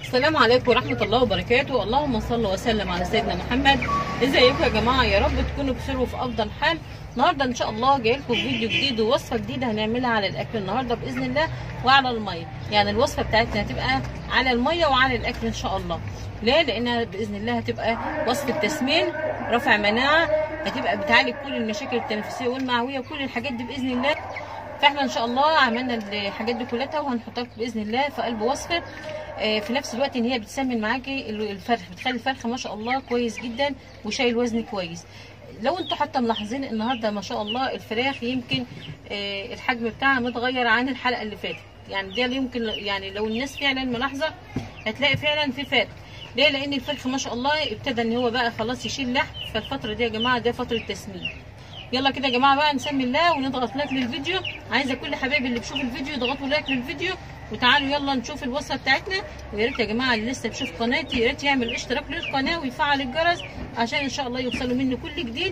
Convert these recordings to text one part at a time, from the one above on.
السلام عليكم ورحمة الله وبركاته اللهم صل وسلم على سيدنا محمد ازيكم يا جماعة يا رب تكونوا بخير وفي افضل حال النهاردة ان شاء الله جاي لكم فيديو جديد ووصفة جديدة هنعملها على الاكل النهاردة باذن الله وعلى المية يعني الوصفة بتاعتنا هتبقى على المية وعلى الاكل ان شاء الله ليه لانها باذن الله هتبقى وصفة تسمين رفع مناعة هتبقى بتعالج كل المشاكل التنفسية والمعوية وكل الحاجات دي باذن الله فاحنا ان شاء الله عملنا الحاجات دي كلها وهنحطها لكم باذن الله في قلب وصفه آه، في نفس الوقت ان هي بتسمن معاكي الفرخ بتخلي الفرخ ما شاء الله كويس جدا وشايل وزن كويس لو انتوا حتى ملاحظين النهارده ما شاء الله الفراخ يمكن آه، الحجم بتاعها متغير عن الحلقه اللي فاتت يعني ده يمكن يعني لو الناس فعلا ملاحظه هتلاقي فعلا في فرق ليه لان الفرخ ما شاء الله ابتدى ان هو بقى خلاص يشيل لحم فالفتره دي يا جماعه ده فتره تسمين يلا كده يا جماعه بقى نسمي الله ونضغط لايك للفيديو عايزه كل حبايبي اللي بيشوفوا الفيديو يضغطوا لايك للفيديو وتعالوا يلا نشوف الوصفه بتاعتنا ويا ريت يا جماعه اللي لسه بيشوف قناتي يا ريت يعمل اشتراك للقناه ويفعل الجرس عشان ان شاء الله يوصلوا مني كل جديد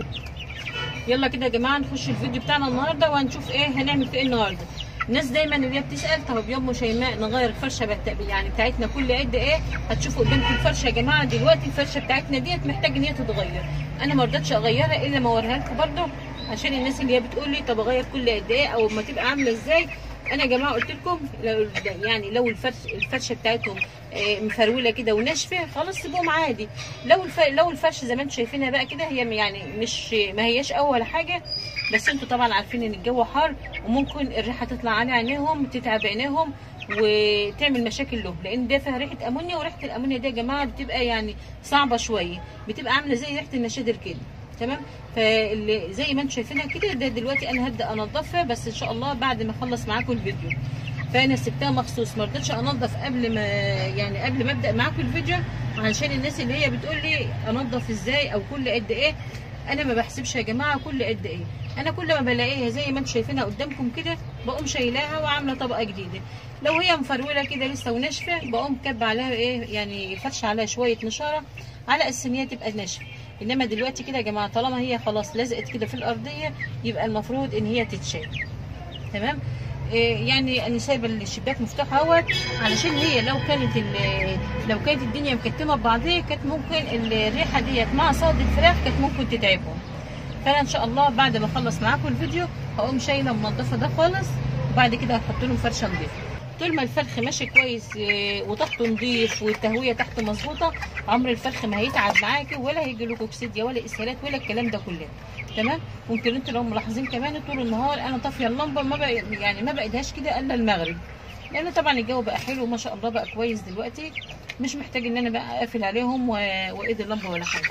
يلا كده يا جماعه نخش الفيديو بتاعنا النهارده وهنشوف ايه هنعمل في ايه النهارده الناس دايما اللي هي بتسال طب يا ام شيماء نغير الفرشه بت... يعني بتاعتنا كل قد ايه هتشوفوا قدامكم الفرشه يا جماعه دلوقتي الفرشه بتاعتنا ديت محتاجه ان هي تتغير انا ما رضيتش اغيرها الا ما اوريها لكم برده عشان الناس اللي هي بتقول لي طب اغير كل قد ايه او ما تبقى عامله ازاي انا يا جماعه قلت لكم لو يعني لو الفرش الفرشه بتاعتهم مفروله كده وناشفه خلاص سيبوهم عادي لو الف... لو الفرشه زي ما انتم شايفينها بقى كده هي يعني مش ما هياش اول حاجه بس انتوا طبعا عارفين ان الجو حار وممكن الريحه تطلع على عينيهم تتعب عينيهم وتعمل مشاكل له لان ده فيها ريحه امونيا وريحه الامونيا دي يا جماعه بتبقى يعني صعبه شويه بتبقى عامله زي ريحه النشادر كده تمام فاللي زي ما انتم شايفينها كده ده دلوقتي انا هبدا انضفها بس ان شاء الله بعد ما اخلص معاكم الفيديو فانا سبتها مخصوص ما رضيتش انضف قبل ما يعني قبل ما ابدا معاكم الفيديو علشان الناس اللي هي بتقول لي انضف ازاي او كل قد ايه انا ما بحسبش يا جماعه كل قد ايه انا كل ما بلاقيها زي ما انتم شايفينها قدامكم كده بقوم شايلاها وعامله طبقه جديده لو هي مفروله كده لسه وناشفه بقوم كب عليها ايه يعني فرش عليها شويه نشاره على اساس ان هي تبقى ناشفه انما دلوقتي كده يا جماعه طالما هي خلاص لزقت كده في الارضيه يبقى المفروض ان هي تتشال تمام إيه يعني انا سايبه الشباك مفتوح اهوت علشان هي لو كانت لو كانت الدنيا مكتمه ببعضها كانت ممكن الريحه ديت مع صاد الفراخ كانت ممكن تتعبهم فانا ان شاء الله بعد ما اخلص معاكم الفيديو هقوم شايله منضفه ده خالص وبعد كده هحط لهم فرشه نضيفه طول ما الفرخ ماشي كويس وتحته نضيف والتهويه تحت مظبوطه عمر الفرخ ما هيتعب معاكي ولا هيجي له كوكسيديا ولا اسهالات ولا الكلام ده كله تمام ممكن انتوا لو ملاحظين كمان طول النهار انا طافيه اللمبه ما بقى يعني ما بقيدهاش كده الا المغرب لان طبعا الجو بقى حلو ما شاء الله بقى كويس دلوقتي مش محتاج ان انا بقى اقفل عليهم وايد اللمبه ولا حاجه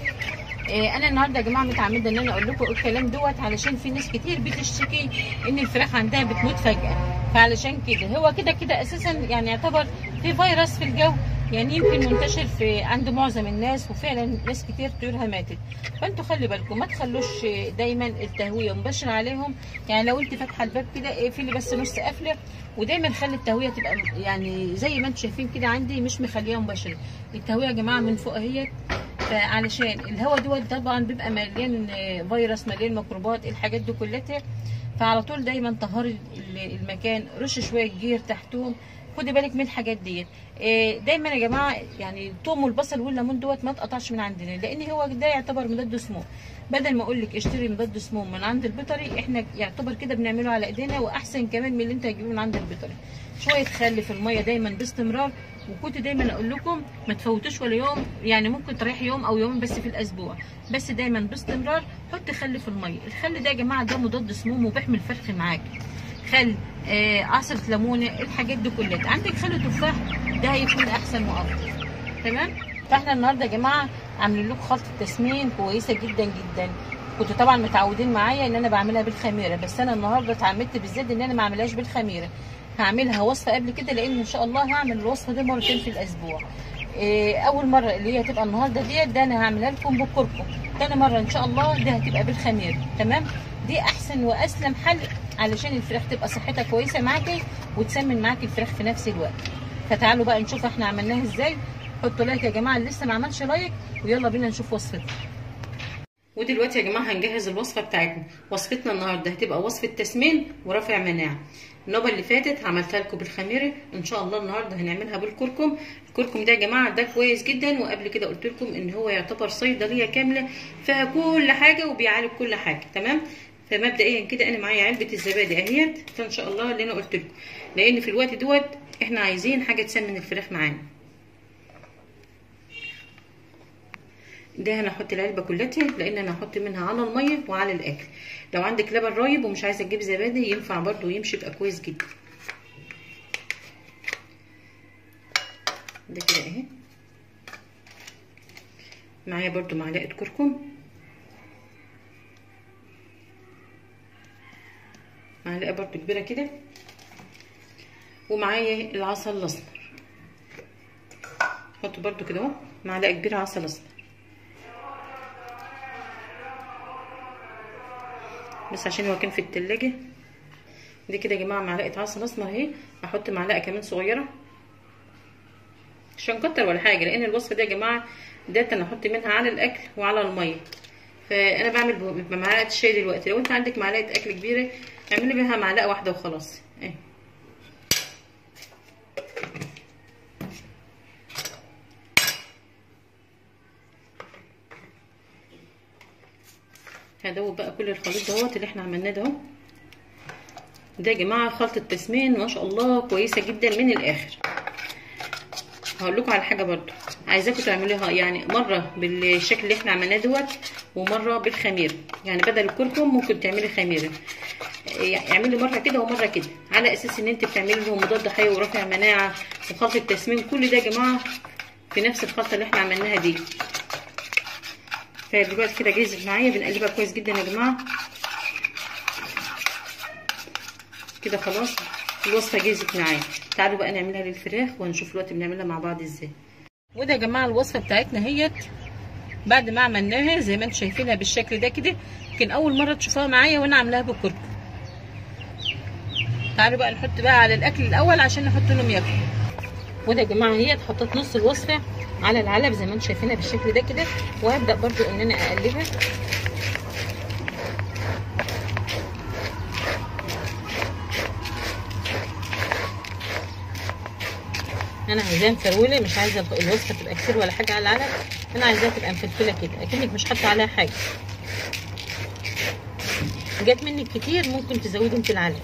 انا النهارده يا جماعه متعمده ان انا اقول لكم الكلام دوت علشان في ناس كتير بتشتكي ان الفراخ عندها بتموت فجاه فعلشان كده هو كده كده اساسا يعني يعتبر في فيروس في الجو يعني يمكن منتشر في عند معظم الناس وفعلا ناس كتير طيورها ماتت فانتوا خلي بالكم ما تخلوش دايما التهويه مباشره عليهم يعني لو انت فاتحه الباب كده اقفلي بس نص قفله ودايما خلي التهويه تبقى يعني زي ما انتم شايفين كده عندي مش مخليها مباشره التهويه يا جماعه من فوق اهيت فعلشان الهواء دوت طبعا بيبقى مليان فيروس مليان ميكروبات الحاجات دي كلها فعلى طول دايما طهري المكان رش شويه جير تحتهم خدي بالك من الحاجات ديت دايما يا جماعه يعني الثوم والبصل والليمون دوت ما تقطعش من عندنا لان هو ده يعتبر مضاد سموم بدل ما اقول لك اشتري مضاد سموم من عند البيطري احنا يعتبر كده بنعمله على ايدينا واحسن كمان من اللي انت هتجيبه من عند البيطري شويه خل في الميه دايما باستمرار وكنت دايما اقول لكم ما تفوتوش ولا يوم يعني ممكن تريح يوم او يومين بس في الاسبوع بس دايما باستمرار حط خل في الميه الخل ده يا جماعه ده مضاد سموم وبيحمي الفرخ معاكي خل آه عصره ليمونه الحاجات دي كلها عندك خل تفاح ده هيكون احسن وافضل تمام فاحنا النهارده يا جماعه عاملين لكم خلطه تسمين كويسه جدا جدا كنتوا طبعا متعودين معايا ان انا بعملها بالخميره بس انا النهارده اتعمدت بالذات ان انا ما اعملهاش بالخميره هعملها وصفه قبل كده لان ان شاء الله هعمل الوصفه دي مرتين في الاسبوع إيه اول مره اللي هي هتبقى النهارده ديت ده انا هعملها لكم بالكركم تاني مره ان شاء الله دي هتبقى بالخميره تمام دي احسن واسلم حل علشان الفراخ تبقى صحتها كويسه معاكي وتسمن معاكي الفراخ في نفس الوقت فتعالوا بقى نشوف احنا عملناها ازاي حطوا لايك يا جماعه اللي لسه ما عملش لايك ويلا بينا نشوف وصفتها ودلوقتي يا جماعه هنجهز الوصفه بتاعتنا وصفتنا النهارده هتبقى وصفه تسمين ورفع مناعه النوبه اللي فاتت عملتها لكم بالخميره ان شاء الله النهارده هنعملها بالكركم الكركم ده يا جماعه ده كويس جدا وقبل كده قلت لكم ان هو يعتبر صيدليه كامله فيها كل حاجه وبيعالج كل حاجه تمام فمبدئيا كده انا معايا علبه الزبادي اهيت فان شاء الله اللي انا قلت لكم لان في الوقت دوت احنا عايزين حاجه تسمن الفراخ معانا ده انا هحط العلبه كلها لان انا هحط منها على الميه وعلى الاكل لو عندك لبن رايب ومش عايزه تجيب زبادي ينفع برده يمشي يبقى كويس جدا ده كده اهي معايا برده معلقه كركم معلقه برده كبيره كده ومعايا العسل الاسمر احط برده كده اهو معلقه كبيره عسل اسمر بس عشان هو كان في التلاجة دي كده يا جماعه معلقه عسل اسمر اهي احط معلقه كمان صغيره مش هنكتر ولا حاجه لان الوصفه دي يا جماعه ديت انا احط منها على الاكل وعلى الميه فانا بعمل بمعلقه الشاي دلوقتي لو انت عندك معلقه اكل كبيره اعملي بيها معلقه واحده وخلاص اهي هدوب بقى كل الخليط دوت اللي احنا عملناه ده ده يا جماعه خلطه تسمين ما شاء الله كويسه جدا من الاخر هقول لكم على حاجه برضو عايزاكم تعملوها يعني مره بالشكل اللي احنا عملناه دوت ومره بالخميره يعني بدل الكركم ممكن تعملي خميره يعني اعملي مره كده ومره كده على اساس ان انت بتعملي لهم مضاد حيوي ورافع مناعه وخلطه تسمين كل ده يا جماعه في نفس الخلطه اللي احنا عملناها دي فدلوقتي كده جهزت معايا بنقلبها كويس جدا يا جماعه كده خلاص الوصفه جهزت معايا تعالوا بقى نعملها للفراخ وهنشوف دلوقتي بنعملها مع بعض ازاي وده يا جماعه الوصفه بتاعتنا هيت بعد ما عملناها زي ما انتم شايفينها بالشكل ده كده يمكن اول مره تشوفوها معايا وانا عاملاها بالكركم تعالوا بقى نحط بقى على الاكل الاول عشان نحط لهم ياكلوا وده يا جماعه هي حطيت نص الوصفه على العلب زي ما انتم شايفينها بالشكل ده كده وهبدا برده ان انا اقلبها انا عايزاها مفروله مش عايزه الوصفه تبقى كتير ولا حاجه على العلب انا عايزاها تبقى مفلفله كده اكنك مش حاطه عليها حاجه جت منك كتير ممكن تزودي انت العلب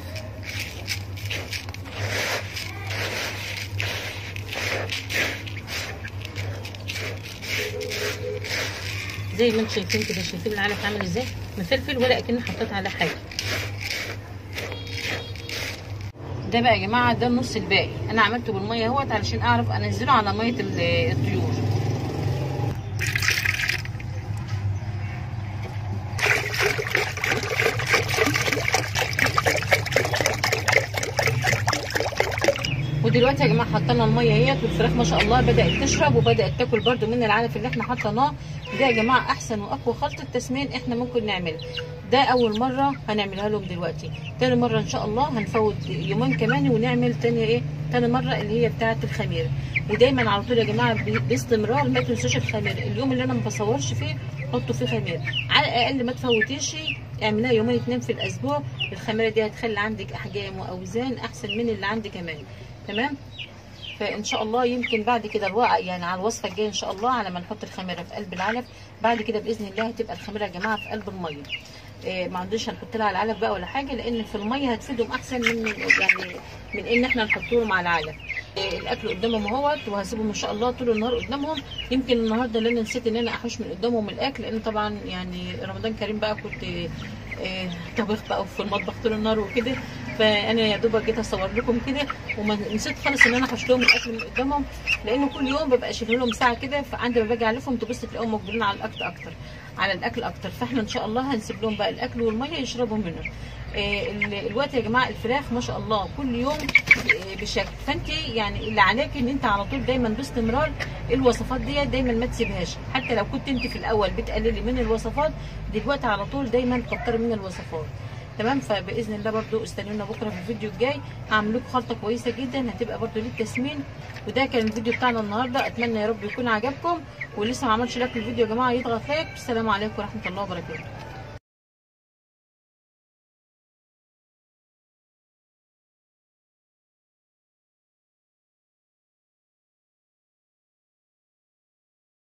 زي ما انتم شايفين كده شايفين العلف عامل ازاي مفلفل ولا اكني حطيت على حاجه ده بقى يا جماعه ده النص الباقي انا عملته بالميه اهوت علشان اعرف انزله على ميه الطيور ودلوقتي يا جماعه حطينا الميه اهيت والفراخ ما شاء الله بدات تشرب وبدات تاكل برده من العلف اللي احنا حطيناه ده يا جماعه احسن واقوى خلطه تسمين احنا ممكن نعملها ده اول مره هنعملها لهم دلوقتي تاني مره ان شاء الله هنفوت يومين كمان ونعمل تاني ايه تاني مره اللي هي بتاعه الخميره ودايما على طول يا جماعه باستمرار ما تنسوش الخميره اليوم اللي انا ما بصورش فيه حطوا فيه خميره على الاقل ما تفوتيش اعمليها يومين اتنين في الاسبوع الخميره دي هتخلي عندك احجام واوزان احسن من اللي عندي كمان تمام فان شاء الله يمكن بعد كده الوقع يعني على الوصفه الجايه ان شاء الله على ما نحط الخميره في قلب العلف بعد كده باذن الله هتبقى الخميره يا جماعه في قلب الميه إيه ما عندوش هنحط لها على العلف بقى ولا حاجه لان في الميه هتفيدهم احسن من يعني من ان احنا نحط لهم على العلف إيه الاكل قدامهم اهوت وهسيبهم ان شاء الله طول النهار قدامهم يمكن النهارده اللي انا نسيت ان انا احوش من قدامهم الاكل لان طبعا يعني رمضان كريم بقى كنت إيه طبخ بقى في المطبخ طول النهار وكده فانا يا دوبك جيت اصور لكم كده وما نسيت خالص ان انا احوش لهم الاكل من قدامهم لان كل يوم ببقى شايله لهم ساعه كده فعندي ما باجي اعلفهم تبص تلاقيهم مقبلين على الاكل اكتر على الاكل اكتر فاحنا ان شاء الله هنسيب لهم بقى الاكل والميه يشربوا منه آه الوقت يا جماعه الفراخ ما شاء الله كل يوم آه بشكل فانت يعني اللي عليك ان انت على طول دايما باستمرار الوصفات دي دايما ما تسيبهاش حتى لو كنت انت في الاول بتقللي من الوصفات دلوقتي على طول دايما كتري من الوصفات تمام فباذن الله برضو استنونا بكره في الفيديو الجاي هعمل لكم خلطه كويسه جدا هتبقى برضو للتسمين وده كان الفيديو بتاعنا النهارده اتمنى يا رب يكون عجبكم ولسه ما عملش لايك الفيديو يا جماعه يضغط لايك السلام عليكم ورحمه الله وبركاته